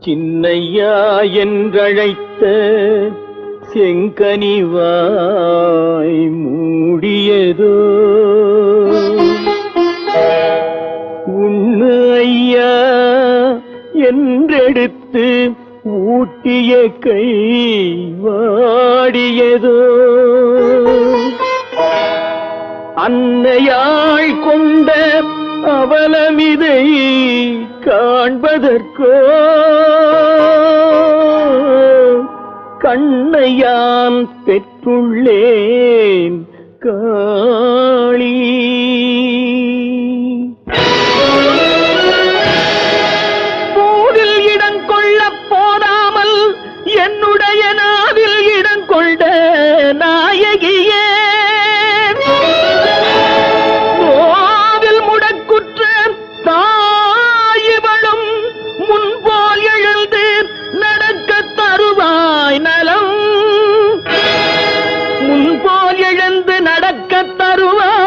சின்னையா என்றழைத்த செங்கனிவாய் மூடியதோ உண்ணு ஐயா என்றெடுத்து ஊட்டிய கை வாடியதோ அன்னையாள் கொண்ட அவலமிதை காண்பதற்கோ கண்ணையான் பெற்றுள்ளேன் காளி போரில் இடம் கொள்ள போதாமல் என்னுடைய நாவில் இடம் கொண்ட நாயகியே கோவில் முடக்குற்ற தாயிவளும் முன்போல் எழுந்து நடக்க தருவாய் நலம் முன்போல் எழுந்து நடக்க தருவாய்